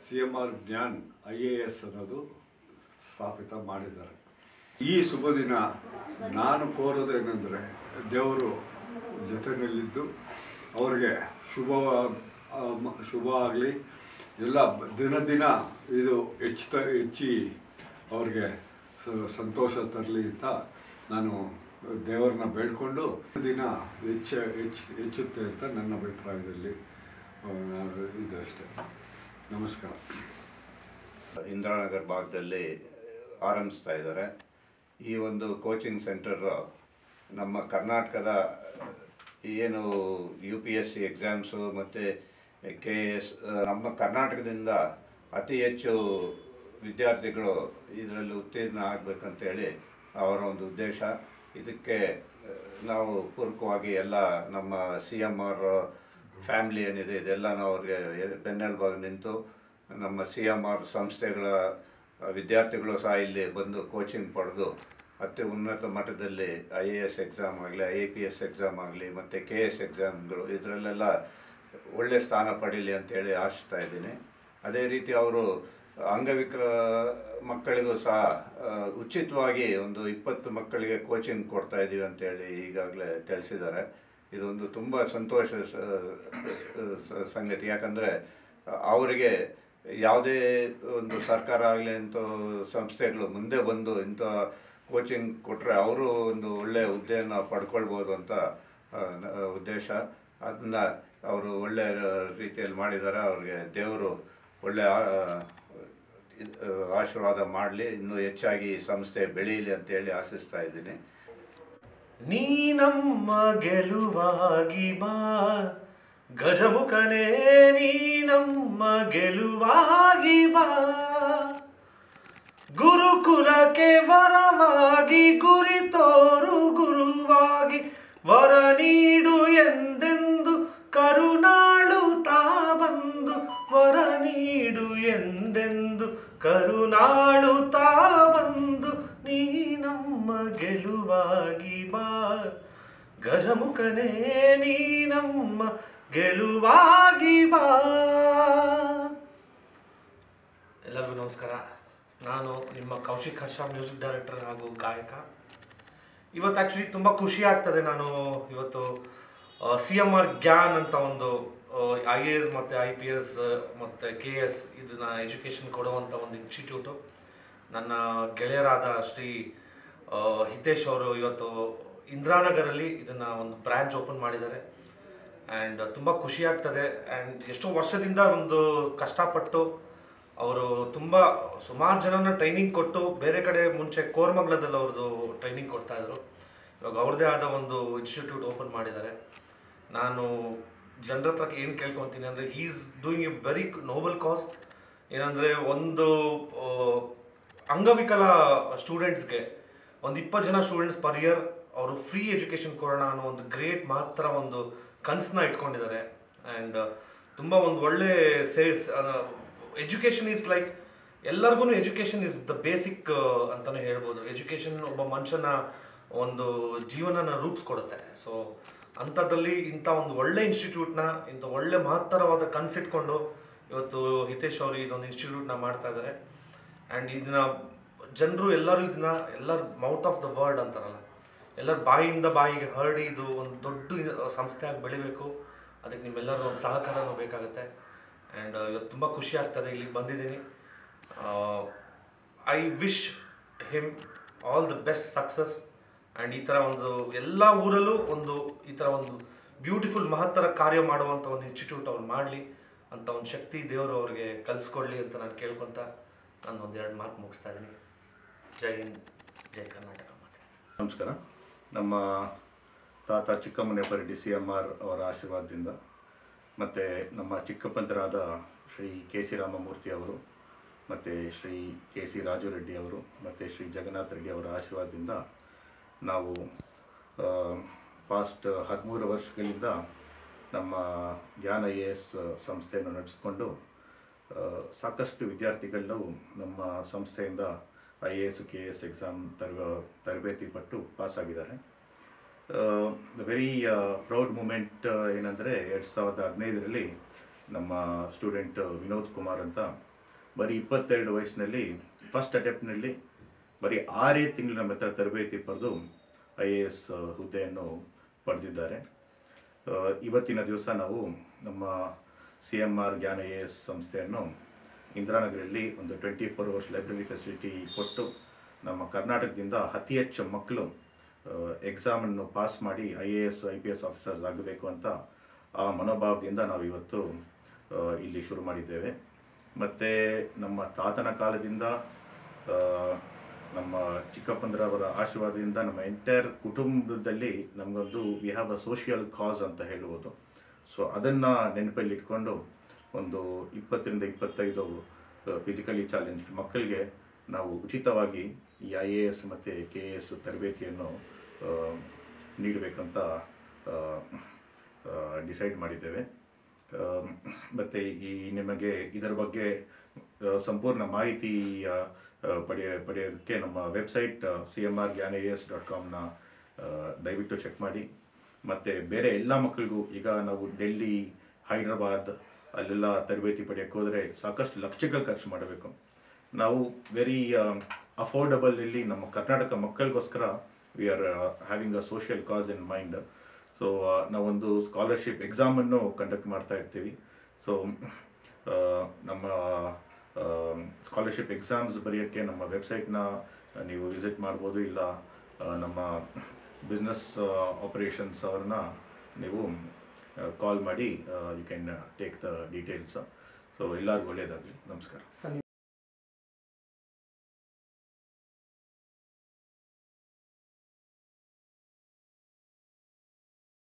C M R Gyan I A S ಅನ್ನೋದು ಸ್ಥಾಪಿತ ಮಾಡಿದ್ದಾರೆ ಈ ಶುಭ ದಿನ ನಾನು ಕೋರೋದೇನೆಂದರೆ ದೇವರು ಜೊತೆಯಲ್ಲಿದ್ದು ಅವರಿಗೆ ಶುಭ ಆ, ಮ- ಶುಭ ಆಗಲಿ ಎಲ್ಲ ಬ- ದಿನ ದಿನ ಇದು ಹೆಚ್ಚು ಹೆಚ್ಚಿ ಅವ್ರಿಗೆ ಸ- ಸಂತೋಷ ತರಲಿ ಅಂತ ನಾನು ದೇವರನ್ನ ಬೇಡ್ಕೊಂಡು ದಿನ ಹೆಚ್ಚ ಹೆಚ್ಚು ಹೆಚ್ಚುತ್ತೆ ಅಂತ ನನ್ನ ಅಭಿಪ್ರಾಯದಲ್ಲಿ ಆ, ಇದಷ್ಟೇ ನಮಸ್ಕಾರ ಇಂದಿರಾನಗರ್ ಭಾಗದಲ್ಲಿ ಆರಂಭಿಸ್ತಾ ಇದ್ದಾರೆ ಈ ಒಂದು ಕೋಚಿಂಗ್ ಸೆಂಟರ್ ನಮ್ಮ ಕರ್ನಾಟಕದ ಏನು U P S C exams ಮತ್ತು ಕೆ ಎಸ್ ನಮ್ಮ ಕರ್ನಾಟಕದಿಂದ ಅತಿ ಹೆಚ್ಚು ವಿದ್ಯಾರ್ಥಿಗಳು ಇದರಲ್ಲಿ ಉತ್ತೀರ್ಣ ಆಗಬೇಕಂತೇಳಿ ಅವರ ಒಂದು ಉದ್ದೇಶ ಇದಕ್ಕೆ ಆ, ನಾವು ಪೂರಕವಾಗಿ ಎಲ್ಲ ನಮ್ಮ ಸಿ ಎಮ್ ಆರ್ ಫ್ಯಾಮ್ಲಿ ಏನಿದೆ ಇದೆಲ್ಲನೂ ಅವ್ರಿಗೆ ಬೆನ್ನೆಲುಬಾಗಿ ನಿಂತು ನಮ್ಮ ಸಿ ಎಮ್ ಆರ್ ಸಂಸ್ಥೆಗಳ ವಿದ್ಯಾರ್ಥಿಗಳು ಸಹ ಇಲ್ಲಿ ಬಂದು ಕೋಚಿಂಗ್ ಪಡೆದು ಅತಿ ಉನ್ನತ ಮಟ್ಟದಲ್ಲಿ ಐ ಎ ಎಸ್ ಎಕ್ಸಾಮ್ ಆಗಲಿ ಐ ಪಿ ಎಸ್ ಎಕ್ಸಾಮ್ ಆಗಲಿ ಮತ್ತು ಕೆ ಎಸ್ ಎಕ್ಸಾಮ್ಗಳು ಇದರಲ್ಲೆಲ್ಲ ಒಳ್ಳೆ ಸ್ಥಾನ ಪಡೀಲಿ ಅಂತೇಳಿ ಆಶಿಸ್ತಾ ಇದ್ದೀನಿ ಅದೇ ರೀತಿ ಅವರು ಅಂಗವಿಕಲ ಮಕ್ಕಳಿಗೂ ಸಹ ಆ, ಉಚಿತವಾಗಿ ಒಂದು ಇಪ್ಪತ್ತು ಮಕ್ಕಳಿಗೆ ಕೋಚಿಂಗ್ ಕೊಡ್ತಾ ಇದ್ದೀವಿ ಅಂತೇಳಿ ಈಗಾಗಲೇ ತಿಳಿಸಿದ್ದಾರೆ ಇದೊಂದು ತುಂಬ ಸಂತೋಷ ಸ- ಸ- ಸಂಗತಿ ಯಾಕಂದರೆ ಅವರಿಗೆ ಯಾವುದೇ ಒಂದು ಸರ್ಕಾರ ಆಗಲಿ ಇಂಥ ಸಂಸ್ಥೆಗಳು ಮುಂದೆ ಬಂದು ಇಂಥ ಕೋಚಿಂಗ್ ಕೊಟ್ಟರೆ ಅವರು ಒಂದು ಒಳ್ಳೆಯ ಹುದ್ದೆಯನ್ನು ಪಡ್ಕೊಳ್ಬೋದು ಅಂತ ಆ, ನ- ಉದ್ದೇಶ ಅದನ್ನ ಅವರು ಒಳ್ಳೆ ರೀತಿಯಲ್ಲಿ ಮಾಡಿದ್ದಾರೆ ಅವ್ರಿಗೆ ದೇವರು ಒಳ್ಳೆ ಆ- ಇದ್- ಆಶೀರ್ವಾದ ಮಾಡಲಿ ಇನ್ನೂ ಹೆಚ್ಚಾಗಿ ಈ ಸಂಸ್ಥೆ ಬೆಳೀಲಿ ಅಂತೇಳಿ ಆಶಿಸ್ತಾ ಇದ್ದೀನಿ ನೀ ನಮ್ಮ ಗೆಲುವಾಗಿ ಬಾ ಗಜಮುಖನೇ ನೀ ನಮ್ಮ ಗೆಲುವಾಗಿ ಬಾ ಗುರುಕುಲಕ್ಕೆ ವರವಾಗಿ ಗುರಿ ತೋರು ಗುರುವಾಗಿ ವರ ನೀಡು ಎಂದೆಂದು ಕರುನಾಳುತ್ತಾ ಬಂದು ವರ ನೀಡು ಎಂದೆಂದು ಕರುನಾಳುತ್ತಾ ಬಂದು ನೀ ನಮ್ಮ ಗೆಲುವಾಗಿ ಬಾ ಗಜಮುಖನೇ ನೀ ನಮ್ಮ ಗೆಲುವಾಗಿ ಬಾ ಎಲ್ಲರಿಗೂ ನಮಸ್ಕಾರ ನಾನು ನಿಮ್ಮ ಕೌಶಿಕ್ ಹರ್ಷ ಮ್ಯೂಸಿಕ್ ಡೈರೆಕ್ಟರ್ ಹಾಗೂ ಗಾಯಕ ಇವತ್ತು ಆ್ಯಕ್ಚುಲಿ ತುಂಬ ಖುಷಿ ಆಗ್ತದೆ ನಾನು ಇವತ್ತು ಸಿ ಎಮ್ ಆರ್ ಗ್ಯಾನ್ ಅಂತ ಒಂದು ಐ ಎ ಎಸ್ ಮತ್ತು ಐ ಪಿ ಎಸ್ ಮತ್ತು ಕೆ ಎಸ್ ಇದನ್ನ ಎಜುಕೇಷನ್ ಕೊಡುವಂಥ ಒಂದು ಇನ್ಸ್ಟಿಟ್ಯೂಟು ನನ್ನ ಗೆಳೆಯರಾದ ಶ್ರೀ ಆ, ಹಿತೇಶ್ ಅವರು ಇವತ್ತು ಇಂದಿರಾನಗರಲ್ಲಿ ಇದನ್ನು ಒಂದು ಬ್ರ್ಯಾಂಚ್ ಓಪನ್ ಮಾಡಿದ್ದಾರೆ ಆ್ಯಂಡ್ ತುಂಬ ಖುಷಿ ಆಗ್ತದೆ ಆ್ಯಂಡ್ ಎಷ್ಟೋ ವರ್ಷದಿಂದ ಒಂದು ಕಷ್ಟಪಟ್ಟು ಅವರು ತುಂಬ ಸುಮಾರು ಜನನ ಟ್ರೈನಿಂಗ್ ಕೊಟ್ಟು ಬೇರೆ ಕಡೆ ಮುಂಚೆ ಕೋರ್ಮಂಗ್ಲದಲ್ಲಿ ಅವ್ರದ್ದು ಟ್ರೈನಿಂಗ್ ಕೊಡ್ತಾ ಇದ್ರು ಇವಾಗ ಅವ್ರದ್ದೇ ಆದ ಒಂದು ಇನ್ಸ್ಟಿಟ್ಯೂಟ್ ಓಪನ್ ಮಾಡಿದ್ದಾರೆ ನಾನು ಜನರ ಹತ್ರ ಏನು ಕೇಳ್ಕೊತೀನಿ ಅಂದರೆ is doing a very noble cause ಏನಂದರೆ ಒಂದು ಆ, ಅಂಗವಿಕಲ ಸ್ಟೂಡೆಂಟ್ಸ್ಗೆ ಒಂದು ಇಪ್ಪತ್ತು ಜನ ಸ್ಟೂಡೆಂಟ್ಸ್ ಪರ್ ಇಯರ್ ಅವರು ಫ್ರೀ ಎಜುಕೇಷನ್ ಕೊಡೋಣ ಅನ್ನೋ ಒಂದು ಗ್ರೇಟ್ ಮಾತ್ರ ಒಂದು ಕನಸನ್ನ ಇಟ್ಕೊಂಡಿದ್ದಾರೆ ಆ್ಯಂಡ್ ತುಂಬ ಒಂದು ಒಳ್ಳೆ ಸೇಸ್ ಎಜುಕೇಷನ್ ಈಸ್ ಲೈಕ್ ಎಲ್ಲರಿಗೂ ಎಜುಕೇಷನ್ ಇಸ್ ದ ಬೇಸಿಕ್ ಅಂತಲೇ ಹೇಳ್ಬೋದು ಎಜುಕೇಷನ್ ಒಬ್ಬ ಮನುಷ್ಯನ ಒಂದು ಜೀವನನ ರೂಪಿಸ್ಕೊಡುತ್ತೆ ಸೊ ಅಂಥದ್ದಲ್ಲಿ ಇಂಥ ಒಂದು ಒಳ್ಳೆ ಇನ್ಸ್ಟಿಟ್ಯೂಟ್ನ ಇಂಥ ಒಳ್ಳೆ ಮಹತ್ತರವಾದ ಕನಸಿಟ್ಕೊಂಡು ಇವತ್ತು ಹಿತೇಶ್ ಅವರು ಇದೊಂದು ಇನ್ಸ್ಟಿಟ್ಯೂಟ್ನ ಮಾಡ್ತಾ ಇದ್ದಾರೆ ಆ್ಯಂಡ್ ಇದನ್ನ ಜನರು ಎಲ್ಲರೂ ಇದನ್ನ ಎಲ್ಲರ ಮೌತ್ ಆಫ್ ದ ವರ್ಡ್ ಅಂತಾರಲ್ಲ ಎಲ್ಲರ ಬಾಯಿಯಿಂದ ಬಾಯಿಗೆ ಹರಡಿ ಇದು ಒಂದು ದೊಡ್ಡ ಇ- ಸಂಸ್ಥೆಯಾಗಿ ಬೆಳಿಬೇಕು ಅದಕ್ಕೆ ನಿಮ್ಮೆಲ್ಲರ ಒಂದು ಸಹಕಾರನೂ ಬೇಕಾಗುತ್ತೆ ಆ್ಯಂಡ್ ಇವತ್ತು ತುಂಬ ಖುಷಿ ಆಗ್ತದೆ ಇಲ್ಲಿಗೆ ಬಂದಿದ್ದೀನಿ I wish him all the best success and ಈ ಥರ ಒಂದು ಎಲ್ಲ ಊರಲ್ಲೂ ಒಂದು ಈ ಥರ ಒಂದು ಬ್ಯೂಟಿಫುಲ್ ಮಹತ್ತರ ಕಾರ್ಯ ಮಾಡುವಂಥ ಒಂದು ಇನ್ಸ್ಟಿಟ್ಯೂಟ್ ಅವ್ರು ಮಾಡಲಿ ಅಂತ ಒಂದು ಶಕ್ತಿ ದೇವರು ಅವ್ರಿಗೆ ಕಲಿಸ್ಕೊಡ್ಲಿ ಅಂತ ನಾನು ಕೇಳ್ಕೊತ ನಾನು ಒಂದು ಎರಡು ಮಾತು ಮುಗಿಸ್ತಾ ಇದ್ದೀನಿ ಜೈ ಹಿಂದ್ ಜೈ ಕರ್ನಾಟಕ ಮಾತೆ ನಮಸ್ಕಾರ ನಮ್ಮ ತಾತ ಚಿಕ್ಕಮ್ಮನೆಪರಿ ಡಿ ಸಿ ಎಮ್ ಆರ್ ಅವರ ಆಶೀರ್ವಾದದಿಂದ ಮತ್ತು ನಮ್ಮ ಚಿಕ್ಕಪ್ಪಂತರಾದ ಶ್ರೀ ಕೆ ಸಿ ರಾಮಮೂರ್ತಿ ಅವರು ಮತ್ತು ಶ್ರೀ ಕೆ ಸಿ ರಾಜು ರೆಡ್ಡಿ ಅವರು ಮತ್ತು ಶ್ರೀ ಜಗನ್ನಾಥ್ ರೆಡ್ಡಿ ಅವರ ಆಶೀರ್ವಾದದಿಂದ ನಾವು ಪಾಸ್ಟ್ ಹದಿಮೂರು ವರ್ಷಗಳಿಂದ ನಮ್ಮ ಜ್ಞಾನ ಐ ಎ ಎಸ್ ಸಂಸ್ಥೆಯನ್ನು ನಡೆಸಿಕೊಂಡು ಆ, ಸಾಕಷ್ಟು ವಿದ್ಯಾರ್ಥಿಗಳು ನಮ್ಮ ಸಂಸ್ಥೆಯಿಂದ I A S K S exam ತರಗ ತರಬೇತಿ ಪಟ್ಟು ಪಾಸಾಗಿದ್ದಾರೆ ವೆರಿ ಪ್ರೌಡ್ ಮೂಮೆಂಟ್ ಏನಂದರೆ ಎರಡು ಸಾವಿರದ ಹದಿನೈದರಲ್ಲಿ ನಮ್ಮ ಸ್ಟೂಡೆಂಟ್ ವಿನೋದ್ ಕುಮಾರ್ ಅಂತ ಬರೀ ಇಪ್ಪತ್ತೆರಡು ವಯಸ್ಸಿನಲ್ಲಿ ಫಸ್ಟ್ ಅಟೆಂಪ್ಟ್ನಲ್ಲಿ ಬರೀ ಆರೇ ತಿಂಗಳು ನಮ್ಮ ಹತ್ರ ತರಬೇತಿ ಪಡೆದು ಐ ಎ ಎಸ್ ಹುದ್ದೆಯನ್ನು ಪಡೆದಿದ್ದಾರೆ ಆ, ಇವತ್ತಿನ ದಿವಸ ನಾವು ನಮ್ಮ C M R Gyan A S ಸಂಸ್ಥೆಯನ್ನು ಇಂದಿರಾನಗರಲ್ಲಿ ಒಂದು twenty four hours library facility ಕೊಟ್ಟು ನಮ್ಮ ಕರ್ನಾಟಕದಿಂದ ಅತಿ ಹೆಚ್ಚು ಮಕ್ಕಳು ಎಕ್ಸಾಮನ್ನು ಪಾಸ್ ಮಾಡಿ I A S I P S officers ಆಗಬೇಕು ಅಂತ ಆ ಮನೋಭಾವದಿಂದ ನಾವು ಇವತ್ತು ಆ, ಇಲ್ಲಿ ಶುರು ಮಾಡಿದ್ದೇವೆ ಮತ್ತು ನಮ್ಮ ತಾತನ ಕಾಲದಿಂದ ಆ, ನಮ್ಮ ಚಿಕ್ಕಪ್ಪಂದ್ರವರ ಆಶೀರ್ವಾದದಿಂದ ನಮ್ಮ ಎಂಟೈರ್ ಕುಟುಂಬದಲ್ಲಿ ನಮಗೊಂದು we have a social cause ಅಂತ ಹೇಳುವುದು ಸೊ ಅದನ್ನು ನೆನಪಲ್ಲಿ ಇಟ್ಕೊಂಡು ಒಂದು ಇಪ್ಪತ್ತರಿಂದ ಇಪ್ಪತ್ತೈದು ಫಿಸಿಕಲಿ ಚಾಲೆಂಜ್ ಮಕ್ಕಳಿಗೆ ನಾವು ಉಚಿತವಾಗಿ ಈ ಐ ಎ ಎಸ್ ಮತ್ತು ಕೆ ಎ ಎಸ್ ತರಬೇತಿಯನ್ನು ಆ, ನೀಡಬೇಕಂತ ಡಿಸೈಡ್ ಮಾಡಿದ್ದೇವೆ ಆಮ್, ಮತ್ತೆ ಈ ನಿಮಗೆ ಇದರ ಬಗ್ಗೆ ಆ, ಸಂಪೂರ್ಣ ಮಾಹಿತಿ ಆ, ಆ, ಪಡೆಯ ಪಡೆಯೋದಕ್ಕೆ ನಮ್ಮ website C M R Gyan A S dot ಕಾಮ್ನ ದಯವಿಟ್ಟು ಚೆಕ್ ಮಾಡಿ ಮತ್ತು ಬೇರೆ ಎಲ್ಲ ಮಕ್ಕಳಿಗೂ ಈಗ ನಾವು ಡೆಲ್ಲಿ ಹೈದ್ರಾಬಾದ್ ಅಲ್ಲೆಲ್ಲ ತರಬೇತಿ ಪಡೆಯೋಕ್ಕೆ ಹೋದರೆ ಸಾಕಷ್ಟು ಲಕ್ಷಗಳು ಖರ್ಚು ಮಾಡಬೇಕು ನಾವು ವೆರಿ ಅಫೋರ್ಡಬಲ್ ಇಲ್ಲಿ ನಮ್ಮ ಕರ್ನಾಟಕ ಮಕ್ಕಳಿಗೋಸ್ಕರ we are having a social cause in mind so ನಾವೊಂದು ಸ್ಕಾಲರ್ಶಿಪ್ ಎಕ್ಸಾಮನ್ನು ಕಂಡಕ್ಟ್ ಮಾಡ್ತಾ ಇರ್ತೀವಿ ಸೊ ನಮ್ಮ ಸ್ಕಾಲರ್ಶಿಪ್ ಎಕ್ಸಾಮ್ಸ್ ಬರೆಯೋಕ್ಕೆ ನಮ್ಮ ವೆಬ್ಸೈಟ್ನ ನೀವು ವಿಸಿಟ್ ಮಾಡ್ಬೋದು ಇಲ್ಲ ಆ, ನಮ್ಮ ಬಿಸ್ನೆಸ್ ಆಪರೇಷನ್ಸ್ ಅವ್ರನ್ನ ನೀವು ಕಾಲ್ ಮಾಡಿ you can take the details so ಎಲ್ಲರಿಗೂ ಒಳ್ಳೆಯದಾಗಲಿ ನಮಸ್ಕಾರ